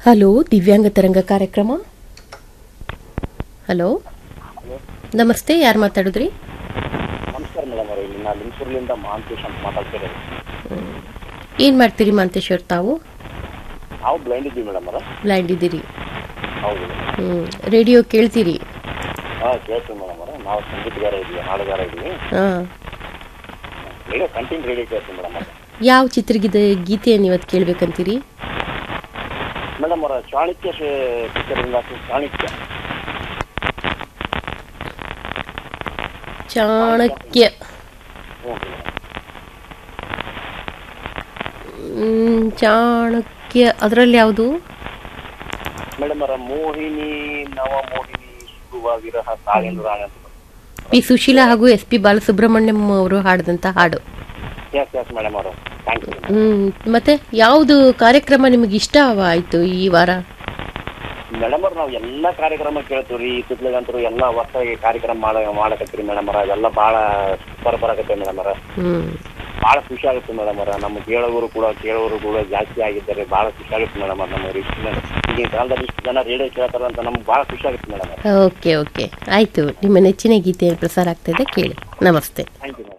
Hello ದಿವ್ಯಾಂಗ ತರಂಗ ಕಾರ್ಯಕ್ರಮ ಹಲೋ ನಮಸ್ತೆ ಯಾರು ಮಾತಾಡಿದ್ರಿ ನಮಸ್ಕಾರ ಮೇಡಮ್ ಅವರೇ ಇಲ್ಲಿ ನಾನು ಲಿಂಗಸೂರ್ಲಿಂದ ಮಹಾಂತೇಶ್ ಅಂತ ಮಾತಾಡ್ತಿರೋದು ಏನು ಮಾಡ್ತೀರಿ ಮಾಂತೇಶ್ವರ್ ತಾವು ನಾವು ಬ್ಲೈಂಡ್ ಇದ್ದೀವಿ ಮೇಡಮ್ ಅವರ ಬ್ಲೈಂಡ್ ಇದ್ದೀರಿ ಹೌದು ಹ್ಞೂ ರೇಡಿಯೋ ಕೇಳ್ತೀರಿ ಹಾಂ ಕೇಳ್ತೀವಿ ಮೇಡಮ್ ಅವರ ನಾವು ಸಂಗೀತಗಾರ ಇದ್ದೀವಿ ಹಾಡುಗಾರ ಇದ್ದೀವಿ ಹಾಂ ರೇಡಿಯೋ ಕಂಟಿನ್ಯೂ ರೇಡಿಯೋ ಕೇಳ್ತೀವಿ ಮೇಡಮ್ ಅವರ ಯಾವ ಚಿತ್ರಗೀತೆ ಗೀತೆಯನ್ನು ಇವತ್ತು ಕೇಳ್ಬೇಕಂತೀರಿ ಮೇಡಮ್ ಅವರ ಚಾಣಕ್ಯ ಶೇ- ಚಿತ್ರದಿಂದ ಚಾಣಕ್ಯ ಚಾಣಕ್ಯ ಹ್ಞೂ ಮೇಡಮ್. ಹ್ಮ್, ಚಾಣಕ್ಯ ಅದರಲ್ಲಿ ಯಾವುದು ಮೇಡಮ್ ಅವರ ಮೋಹಿನಿ ನವ ಮೋಹಿನಿ ಶುಭ ವಿರಹ ತಾಳೆಂದು ರಾಣಿ ಅಂತ ಪಿ ಸುಶೀಲಾ ಹಾಗೂ ಎಸ್ ಪಿ ಬಾಲಸುಬ್ರಹ್ಮಣ್ಯಂ ಅವರು ಹಾಡಿದಂಥ ಹಾಡು ಎಸ್ ಎಸ್ ಮೇಡಮ್ ಅವರು ಥ್ಯಾಂಕ್ ಯು ಹ್ಮ್ ಮತ್ತೆ ಯಾವುದು ಕಾರ್ಯಕ್ರಮ ನಿಮಗೆ ಇಷ್ಟ ಆಯ್ತು ಈ ವಾರ ಮೇಡಮ್ ಅವ್ರ ನಾವು ಎಲ್ಲ ಕಾರ್ಯಕ್ರಮ ಕೇಳ್ತೀವಿ ರೀ ಇತ್ತಿತ್ಲಾಗಂತೂ ಎಲ್ಲ ಹೊಸದಾಗಿ ಕಾರ್ಯಕ್ರಮ ಮಾಡ ಮಾಡಕತ್ತೀರಿ ಮೇಡಮ್ ಅವರ ಅದೆಲ್ಲ ಭಾಳ ಸೂಪರ್ ಬರಕತ್ತೆ ಮೇಡಮ್ ಅವರ ಹ್ಮ್ ಭಾಳ ಖುಷಿ ಆಗುತ್ತೆ ಮೇಡಮ್ ಅವರ ನಮ್ಮ ಕೇಳೋರು ಕೂಡ ಕೇಳೋರು ಕೂಡ ಜಾಸ್ತಿ ಆಗಿದ್ದಾರೆ ಭಾಳ ಖುಷಿ ಆಗುತ್ತೆ ಮೇಡಮ್ ಅವ್ರ ನಮ್ಮ ಇಷ್ಟು ಜನ ಈಗಿನ ಕಾಲದಲ್ಲಿ ಇಷ್ಟು ಜನ ರೇಡಿಯೋ ಕೇಳ್ತಾರೆ ಅಂತ ನಮ್ಗೆ ಭಾಳ ಖುಷಿ ಆಗುತ್ತೆ ಮೇಡಮ್ ಅವ್ರ ಓಕೆ ಓಕೆ ಆಯ್ತು ನಿಮ್ಮ ನೆಚ್ಚಿನ ಗೀತೆ ಪ್ರಸಾರ ಆಗ್ತಾ ಇದೆ ಕೇಳಿ ನಮಸ್ತೆ ಥ್ಯಾಂಕ್ ಯು